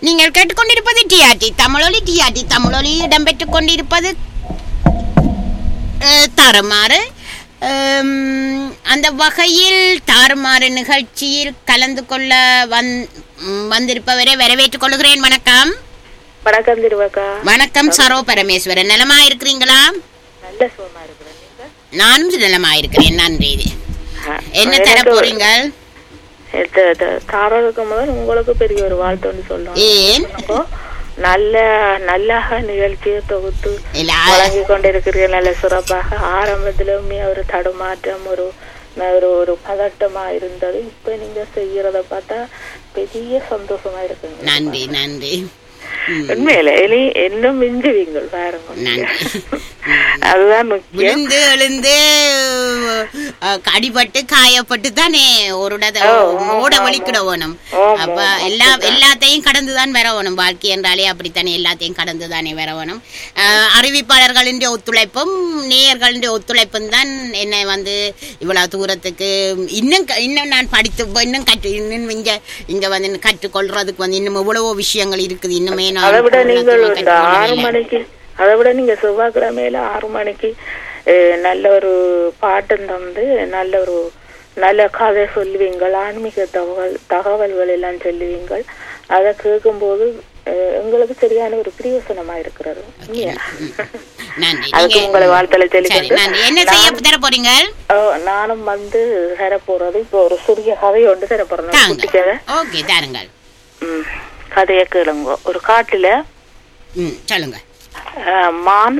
நீங்கள் கேட்டுக்கொண்டிருப்பது டிஆர்டி தமிழொலி டிஆர்டி தமிழொலி இடம்பெற்றுக் கொண்டிருப்பது அஹ், தாறுமாறு அம், அந்த வகையில் தாறுமாறு நிகழ்ச்சியில் கலந்து கொள்ள வந் ம், வந்திருப்பவரை வரவேற்றுக் கொள்கிறேன் வணக்கம் வணக்கம் திருவக்கா வணக்கம் சரோ பரமேஸ்வரன் நலமா இருக்கிறீங்களா நல்ல சுகமா இருக்கிறேன் நீங்க நானும் நலமா இருக்கிறேன் நன்றி ஆ, என்ன எனக்கு தர போறீங்க இது- இது தாரதுக்கு முதல் உங்களுக்கு பெரிய ஒரு வாழ்த்து ஒன்று சொல்லணும் ஏன் அப்போ நல்ல நல்லாக நிகழ்ச்சியை தொகுத்து இல்ல வழங்கி கொண்டிருக்கிறீர்கள் நல்ல சிறப்பாக ஆரம்பத்திலுமே ஒரு தடுமாற்றம் ஒரு ஒரு ஒரு பதட்டமா இருந்தது இப்ப நீங்க செய்யறத பார்த்தா பெரிய சந்தோஷமா இருக்குங்க நன்றி நன்றி ம், உண்மையில இனி இன்னும் மிஞ்சுவீங்கள் பாருங்க நன்றி அதுதான் முக்கியம் விழுந்து எழுந்து அஹ், அடிபட்டு காயப்பட்டு தானே ஒரு இடத்த ஓட வலிக்கிட வேணும் ஆமா, அப்ப எல்லா எல்லாத்தையும் கடந்து தான் வர வேணும் வாழ்க்கை என்றாலே அப்படித்தானே எல்லாத்தையும் கடந்து தானே வர வேணும் அஹ், அறிவிப்பாளர்களின் ஒத்துழைப்பும் நேயர்களின் ஒத்துழைப்பும் தான் என்னை வந்து இவ்வளவு தூரத்துக்கு இன்னும் க- இன்னும் நான் படித்து இன்னும் கற்று இன்னும் இங்க இங்க வந்து கற்றுக்கொள்றதுக்கு வந்து இன்னும் எவ்வளவோ விஷயங்கள் இருக்குது இன்னுமே நான் அதை விட நீங்கள் பூர்ணத்துவமா இந்த ஆறு கற்றுக்கொள்ளவில்லை. மணிக்கு அதை விட நீங்க செவ்வாய்க்கிழமையில ஆறு மணிக்கு அஹ், நல்ல ஒரு பாட்டம் தந்து நல்ல ஒரு நல்ல கதை சொல்லுவீங்கள் ஆன்மீக தகவல் தகவல்கள் எல்லாம் சொல்லுவீங்கள் அதை கேட்கும்போது அஹ், எங்களுக்கு சரியான ஒரு பிரியோசனமா இருக்கிறது உண்மையா? நன்றி அதுக்கு நீங்க- உங்களை வாழ்த்தலை சரி தெளிக்கிட்டு நன்றி என்ன செய்ய தர போறீங்க அஹ், நானும் வந்து தர போறது இப்போ ஒரு சிறிய கதை ஒன்று தர போறேன் தாங்க குட்டி கதை ஓகே தாருங்கள் ம், கதையை கேளுங்க ஒரு காட்டுல ம் சொல்லுங்க அஹ், மான்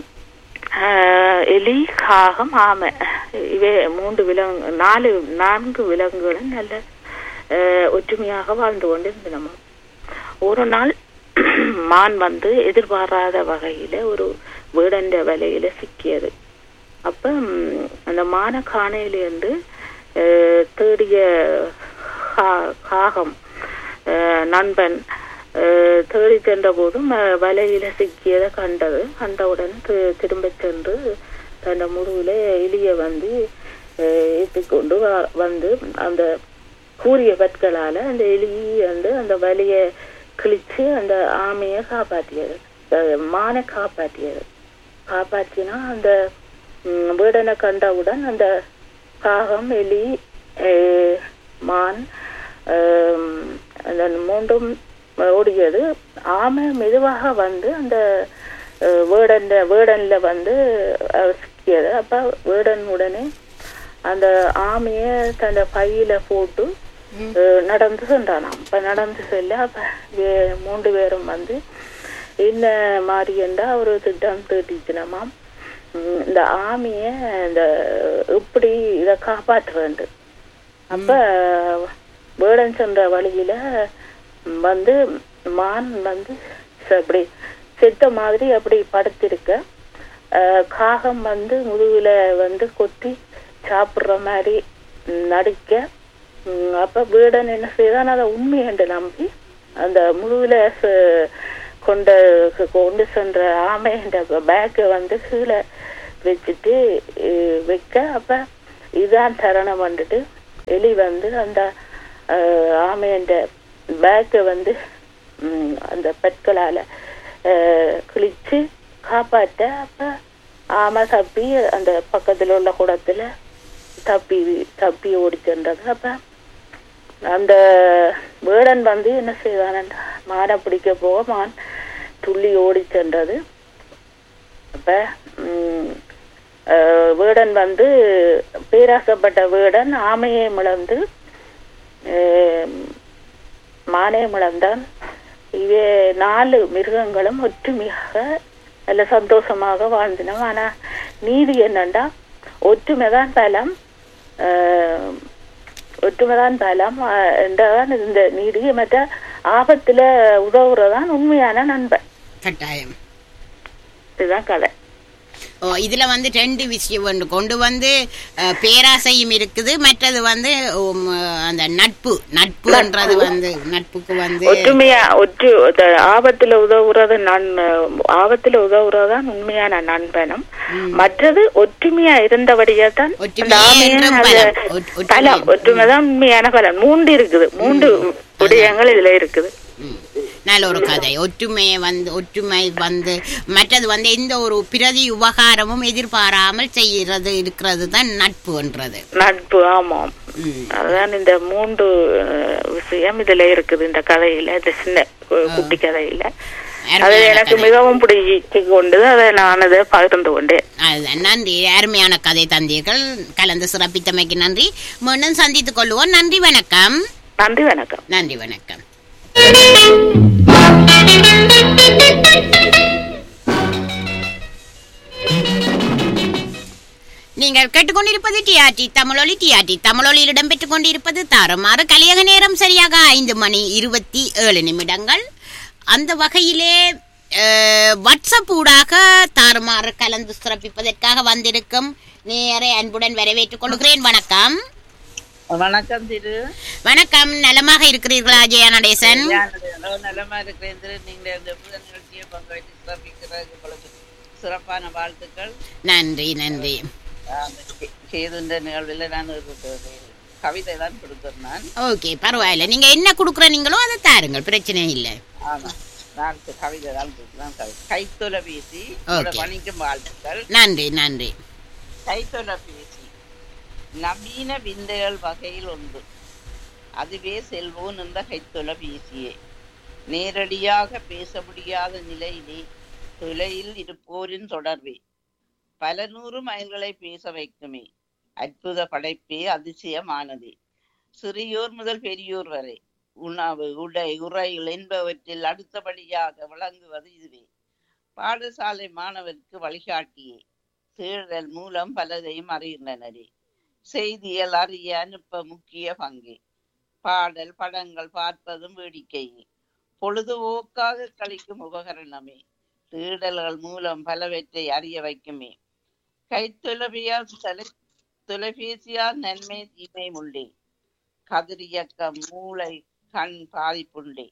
அஹ், எலி காகம் ஆமை இவை மூன்று விலங்கு நாலு நான்கு விலங்குகளும் நல்ல அஹ், ஒற்றுமையாக வாழ்ந்து கொண்டிருந்தன ஒரு நாள் மான் வந்து எதிர்பாராத வகையில ஒரு வீடண்ட வலையில சிக்கியது அப்ப ம், அந்த மான காணையிலிருந்து அஹ், தேடிய கா- காகம் அஹ், நண்பன் அஹ், தேடி சென்ற போதும் அஹ், வலையில சிக்கியதை கண்டது கண்டவுடன் தி- திரும்ப சென்று தன் முதுகுல எலிய வந்து ஏற்றிக்கொண்டு வந்து அந்த கூறிய பற்களால அந்த எலி வந்து அந்த வலைய கிழிச்சு அந்த ஆமையை காப்பாற்றியது அஹ், மானை காப்பாற்றியது காப்பாற்றினா அந்த ம், வீடனை கண்டவுடன் அந்த காகம் எலி அஹ், மான் ஆம், அந்த மூன்றும் ஓடியது ஆமை மெதுவாக வந்து அந்த அஹ், வேடன்ல வேடன்ல வந்து அஹ், சிக்கியது அப்ப வேடன் உடனே அந்த ஆமைய தன் பையில போட்டு அஹ், நடந்து சென்றானாம் அப்ப நடந்து செல்ல அப்ப வே- மூன்று பேரும் வந்து என்ன மாதிரி என்றா ஒரு திட்டம் தீட்டிச்சினமாம் உம், இந்த ஆமைய இந்த இப்படி இத காப்பாற்ற வேண்டும் அப்ப வேடன் சென்ற வழியில வந்து மான் வந்து ச- அப்படி செத்த மாதிரி அப்படி படுத்திருக்க அஹ், காகம் வந்து முதுகுல வந்து கொத்தி சாப்பிடுற மாதிரி நடிக்க உம், அப்ப வேடன் என்ன செய்தான் அதை உண்மை என்று நம்பி அந்த முதுகுல ச- கொண்ட கொண்டு சென்ற ஆமை என்ற பேக்கை வந்து கீழே வச்சுட்டு அஹ், வைக்க அப்ப இதான் தருணம் வந்துட்டு எலி வந்து அந்த அஹ், ஆமையன்ற பேக்கை வந்து ம், அந்த பெட்களால அஹ், கிழிச்சு காப்பாற்ற அப்ப ஆமை தப்பி அந்த பக்கத்துல உள்ள குடத்துல தப்பி தப்பி ஓடி சென்றது அப்ப அந்த வேடன் வந்து என்ன செய்தான் மானை பிடிக்க போக மான் துள்ளி ஓடி சென்றது அப்ப ம், அஹ், வேடன் வந்து பேராசப்பட்ட வேடன் ஆமையை மிளந்து அஹ், மானே மிளந்தான் இவே நாலு மிருகங்களும் ஒற்றுமையாக நல்ல சந்தோஷமாக வாழ்ந்தினோம் ஆனா நீதி என்னண்டா ஒற்றுமைதான் பலம் ஆஹ், ஒற்றுமைதான் பலம் ஆஹ், என்றதான் இந்த நீதி மற்ற ஆபத்துல உதவுறதான் உண்மையான நண்பன் கட்டாயம் இதுதான் கதை ஓ இதுல வந்து ரெண்டு விஷயம் ஒன்று கொண்டு வந்து அஹ், பேராசையும் இருக்குது மற்றது வந்து உம், அந்த நட்பு நட்புன்றது வந்து நட்புக்கு வந்து ஒற்றுமையா ஒற்று இந்த ஆபத்துல உதவுறது நன் ஆபத்துல உதவுறதுதான் உண்மையான நண்பனும் மற்றது ஒற்றுமையா இருந்தபடியே தான் அந்த ஒற்றுமையே ஆமையின் என்றும் அந்த பலம். ஒற்- ஒற்றுமை. பலம் ஒற்றுமைதான் உண்மையான பலன் மூன்று இருக்குது மூன்று விடயங்கள் இதுல இருக்குது ம். நல்ல ஒரு கதை ஒற்றுமையை வந்து ஒற்றுமை வந்து மற்றது வந்து எந்த ஒரு பிரதி உபகாரமும் எதிர்பாராமல் செய்யறது இருக்கிறது தான் நட்புன்றது நட்பு ஆமாம் ம். அதுதான் இந்த மூன்று அஹ், விஷயம் இதுல இருக்குது இந்த கதையில இந்த சின்ன கு- குட்டி கதையில அது அருமையான எனக்கு கதை. மிகவும் பிடிச்சு கொண்டது அதை நான் அதை பகிர்ந்து கொண்டேன் அதுதான் நன்றி அருமையான கதை தந்தீர்கள் கலந்து சிறப்பித்தமைக்கு நன்றி மீண்டும் சந்தித்துக் கொள்வோம் நன்றி வணக்கம் நன்றி வணக்கம் நன்றி வணக்கம் நீங்கள் கேட்டுக்கொண்டிருப்பது டிஆர்டி தமிழொலி டிஆர்டி தமிழொலியில் இடம்பெற்றுக் கொண்டிருப்பது தாறுமாறு கலியக நேரம் சரியாக ஐந்து மணி இருபத்தி ஏழு நிமிடங்கள் அந்த வகையிலே அஹ், வாட்ஸ்அப் ஊடாக தாறுமாறு கலந்து சிறப்பிப்பதற்காக வந்திருக்கும் நேரை அன்புடன் வரவேற்றுக் கொள்கிறேன் வணக்கம் வணக்கம் திரு வணக்கம் நலமாக இருக்கிறீர்களா ஜெயா நடேசன் யானது நலமா இருக்கிறேன் திரு நீங்கள் இந்த புது நிகழ்ச்சியை பங்கு வைத்து சிறப்பிக்கிறது உங்களுக்கு சிறப்பான வாழ்த்துக்கள் நன்றி நன்றி அந்த கே- கேதுன்ற நிகழ்வில் நான் ஒரு ஒரு கவிதை தான் கொடுத்தேன் நான் ஓகே பரவாயில்ல நீங்க என்ன கொடுக்குறீங்களோ அதை தாருங்கள் பிரச்சனை இல்லை ஆமா நான் கு- கவிதை தான் கொடுத்தேன் கவிதை கைத்தொலைபேசி Okay. பணிக்கும் வாழ்த்துக்கள் நன்றி நன்றி கைத்தொலைபேசி நவீன விந்தைகள் வகையில் உண்டு அதுவே செல்வோன் என்ற கைத்தொலைபேசியே நேரடியாக பேச முடியாத நிலையிலே தொலையில் இருப்போரின் தொடர்பே பல நூறு மைல்களை பேச வைக்குமே அற்புத படைப்பே அதிசயமானதே சிறியோர் முதல் பெரியோர் வரை உணவு உடை உரைகள் என்பவற்றில் அடுத்தபடியாக விளங்குவது இதுவே பாடசாலை மாணவருக்கு வழிகாட்டியே தேடல் மூலம் பலதையும் அறிகின்றனரே செய்திகள் அறிய அனுப்ப முக்கிய பங்கு பாடல் படங்கள் பார்ப்பதும் வேடிக்கையே பொழுதுபோக்காக கழிக்கும் உபகரணமே தேடல்கள் மூலம் பலவற்றை அறிய வைக்குமே கைத்தொலைபியால் தலை தொலைபேசியால் நன்மை தீமை உண்டே கதிரியக்கம் மூளை கண் பாதிப்புண்டே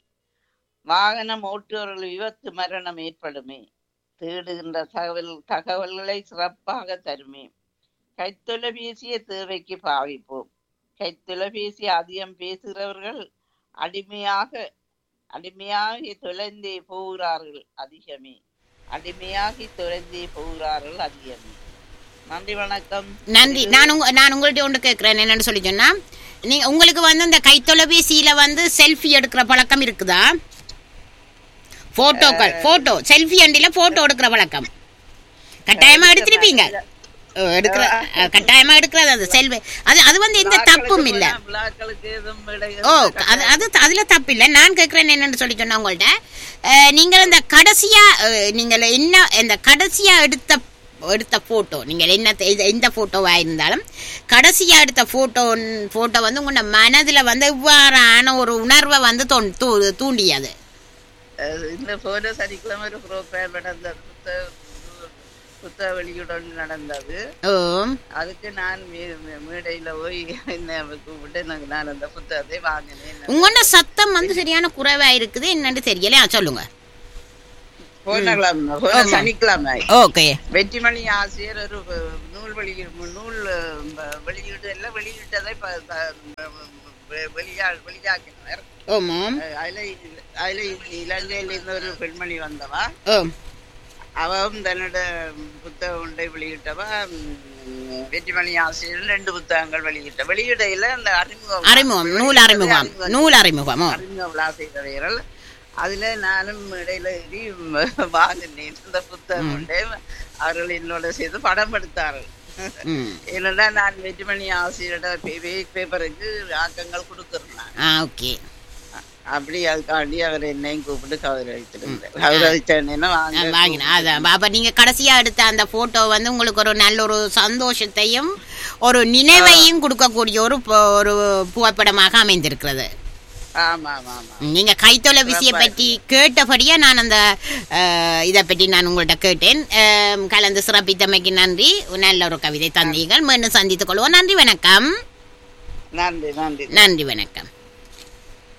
வாகனம் ஓட்டுபவர்கள் விபத்து மரணம் ஏற்படுமே தேடுகின்ற தகவல் தகவல்களை சிறப்பாக தருமே கைத்தொலைபேசிய தேவைக்கு பாவிப்போம் கைத்தொலைபேசி அதிகம் பேசுகிறவர்கள் அடிமையாக அடிமையாகி தொலைந்தே போகிறார்கள் அதிகமே அடிமையாகி தொலைந்தே போகிறார்கள் அதிகமே நன்றி வணக்கம் நன்றி நான் உங்க நான் உங்கள்ட்ட ஒன்று கேட்குறேன் என்னன்னு சொல்லி சொன்னா நீங்க உங்களுக்கு வந்து இந்த கைத்தொலைபேசியில வந்து செல்ஃபி எடுக்கிற பழக்கம் இருக்குதா போட்டோக்கள் போட்டோ செல்ஃபி அண்டில போட்டோ எடுக்கிற பழக்கம் கட்டாயமா எடுத்திருப்பீங்க ஓ, எடுக்கிற அஹ், கட்டாயமா எடுக்கிறது அது செல்வி அது அது வந்து எந்த தப்பும் இல்ல விழாக்களுக்கு எதுவும் விடை- ஓ அது அது அதுல தப்பு இல்ல நான் கேக்குறேன் என்னன்னு சொல்லி சொன்னா உங்கள்ட்ட அஹ், நீங்கள் இந்த கடைசியா அஹ், நீங்கள் என்ன இந்த கடைசியா எடுத்த எடுத்த போட்டோ நீங்கள் என்ன தெ- எந்த போட்டோவா இருந்தாலும் கடைசியா எடுத்த போட்டோ போட்டோ வந்து உங்களோட மனதுல வந்து இவ்வாறான ஒரு உணர்வை வந்து தோண்- தூ- தூண்டியது அஹ் இந்த போன சனிக்கிழமை ஒரு ப்ரோக்ராம் நடந்தது புத்தக புத்தக வெளியுடன் நடந்தது ஓ அதுக்கு நான் மீ- மீ- மேடையில போய் என்ன கூப்பிட்டு நான் நான் அந்த புத்தகத்தை வாங்கினேன் உங்களோட சத்தம் வந்து சரியான குறைவா இருக்குது என்னன்னு தெரியல ஆ, சொல்லுங்க போன கிழமை போன ஆமா. சனிக்கிழமை ஓகே வெற்றிமணி ஆசிரியர் ஒரு அஹ், நூல் வெளியீடு நூல் அஹ், வ- வெளியீடு எல்லாம் வெளியிட்டதை ப- ப- வெ- வெளியா வெளியாக்கினார் ஓமாம் அஹ், அதுல அதுல இலங்கையில இருந்து ஒரு பெண்மணி வந்தவா ஓ அவன் தன்னோட புத்தகம் ஒன்றை வெளியிட்டவ ம், வெற்றிமணி ஆசிரியர் ரெண்டு புத்தகங்கள் வெளியிட்ட வெளியிடையில அந்த அறிமுகம் அறிமுகம் நூல் அறிமுகம் நூல் அறிமுகம் ஓ அறிமுக விழா செய்தவைகள் அதுல நானும் இடையில ஏறி வாங்கினேன் இந்த புத்தகம் ஒன்றை அவர்கள் என்னோட சேர்த்து படம் எடுத்தார்கள் ம் என்னன்னா நான் வெற்றிமணி ஆசிரியரோட பேப்பருக்கு ஆக்கங்கள் கொடுத்துருந்தேன் ஆ ஓகே அப்படி அதுக்காண்டி அவர் என்னையும் கூப்பிட்டு கௌரவித்திருந்தார் கௌரவிச்சேன்னா வாங்க வாங்கினேன் அதான் அப்ப நீங்க கடைசியா எடுத்த அந்த போட்டோ வந்து உங்களுக்கு ஒரு நல்ல ஒரு சந்தோஷத்தையும் ஒரு நினைவையும் கொடுக்கக்கூடிய ஒரு பு- ஒரு புகைப்படமாக அமைந்திருக்கிறது ஆமா ஆமா ஆமா நீங்க கைத்தொலைபேசியை பற்றி கேட்டபடியா நான் அந்த அஹ், இதை பற்றி நான் உங்கள்ட்ட கேட்டேன் அஹ், கலந்து சிறப்பித்தமைக்கு நன்றி நல்ல ஒரு கவிதை தந்தீர்கள் மீண்டும் சந்தித்துக் கொள்வோம் நன்றி வணக்கம் நன்றி நன்றி நன்றி வணக்கம்